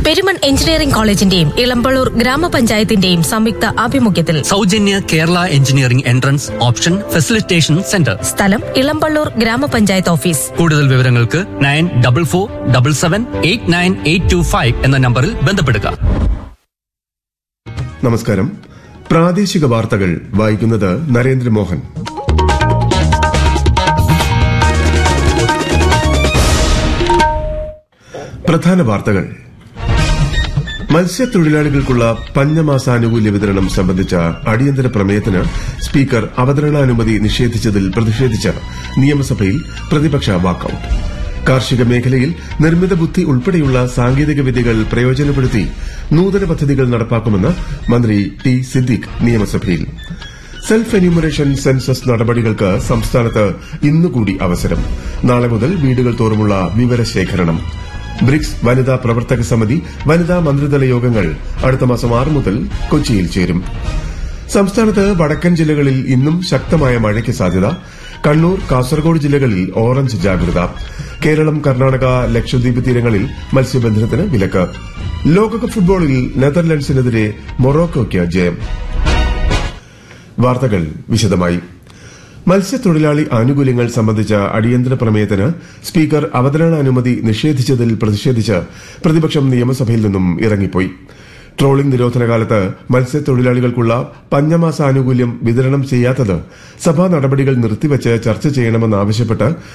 Perumon engineering കോളേജിന്റെയും ഇളമ്പള്ളൂർ ഗ്രാമപഞ്ചായത്തിന്റെയും സംയുക്ത ആഭിമുഖ്യത്തിൽ സൗജന്യ Kerala engineering entrance option facilitation centre സ്ഥലം ഇളമ്പള്ളൂർ ഗ്രാമപഞ്ചായത്ത് ഓഫീസ് കൂടുതൽ വിവരങ്ങൾക്ക് nine double four double seven eight nine eight two five എന്ന നമ്പറിൽ ബന്ധപ്പെടുക നമസ്കാരം പ്രാദേശിക വാർത്തകൾ വായിക്കുന്നത് നരേന്ദ്രമോഹൻ പ്രധാന വാർത്തകൾ മത്സ്യത്തൊഴിലാളികൾക്കുള്ള പഞ്ഞമാസാനുകൂല്യ വിതരണം സംബന്ധിച്ച അടിയന്തര പ്രമേയത്തിന് സ്പീക്കർ അവതരണാനുമതി നിഷേധിച്ചതിൽ പ്രതിഷേധിച്ച് നിയമസഭയിൽ പ്രതിപക്ഷ വാക്കൌട്ട് കാർഷിക മേഖലയിൽ നിർമ്മിത ബുദ്ധി ഉൾപ്പെടെയുള്ള സാങ്കേതിക വിദ്യകൾ പ്രയോജനപ്പെടുത്തി നൂതന പദ്ധതികൾ നടപ്പാക്കുമെന്ന് മന്ത്രി ടി സിദ്ദിഖ് നിയമസഭയിൽ സെൽഫ് എന്യൂമറേഷൻ സെൻസസ് നടപടികൾക്ക് സംസ്ഥാനത്ത് ഇന്നുകൂടി അവസരം നാളെ മുതൽ വീടുകൾ തോറുമുള്ള വിവരശേഖരണം ബ്രിക്സ് വനിതാ പ്രവർത്തക സമിതി വനിതാ മന്ത്രിതല യോഗങ്ങൾ അടുത്ത മാസം ആറ് മുതൽ കൊച്ചിയിൽ ചേരും സംസ്ഥാനത്ത് വടക്കൻ ജില്ലകളിൽ ഇന്നും ശക്തമായ മഴയ്ക്ക് സാധ്യത കണ്ണൂർ കാസർഗോഡ് ജില്ലകളിൽ ഓറഞ്ച് ജാഗ്രത കേരളം കർണാടക ലക്ഷദ്വീപ് തീരങ്ങളിൽ മത്സ്യബന്ധനത്തിന് വിലക്ക് ലോകകപ്പ് ഫുട്ബോളിൽ നെതർലൻഡ്സിനെതിരെ മൊറോക്കോയ്ക്ക് ജയം വാർത്തകൾ വിശദമായി മത്സ്യത്തൊഴിലാളി ആനുകൂല്യങ്ങൾ സംബന്ധിച്ച അടിയന്തര പ്രമേയത്തിന് സ്പീക്കർ അവതരണാനുമതി നിഷേധിച്ചതിൽ പ്രതിഷേധിച്ച് പ്രതിപക്ഷം നിയമസഭയിൽ നിന്നും ഇറങ്ങിപ്പോയി ട്രോളിംഗ് നിരോധന കാലത്ത് മത്സ്യത്തൊഴിലാളികൾക്കുള്ള പഞ്ഞമാസ ആനുകൂല്യം വിതരണം ചെയ്യാത്തത് സഭാ നടപടികൾ നിർത്തിവച്ച് ചർച്ച ചെയ്യണമെന്നാവശ്യപ്പെട്ട്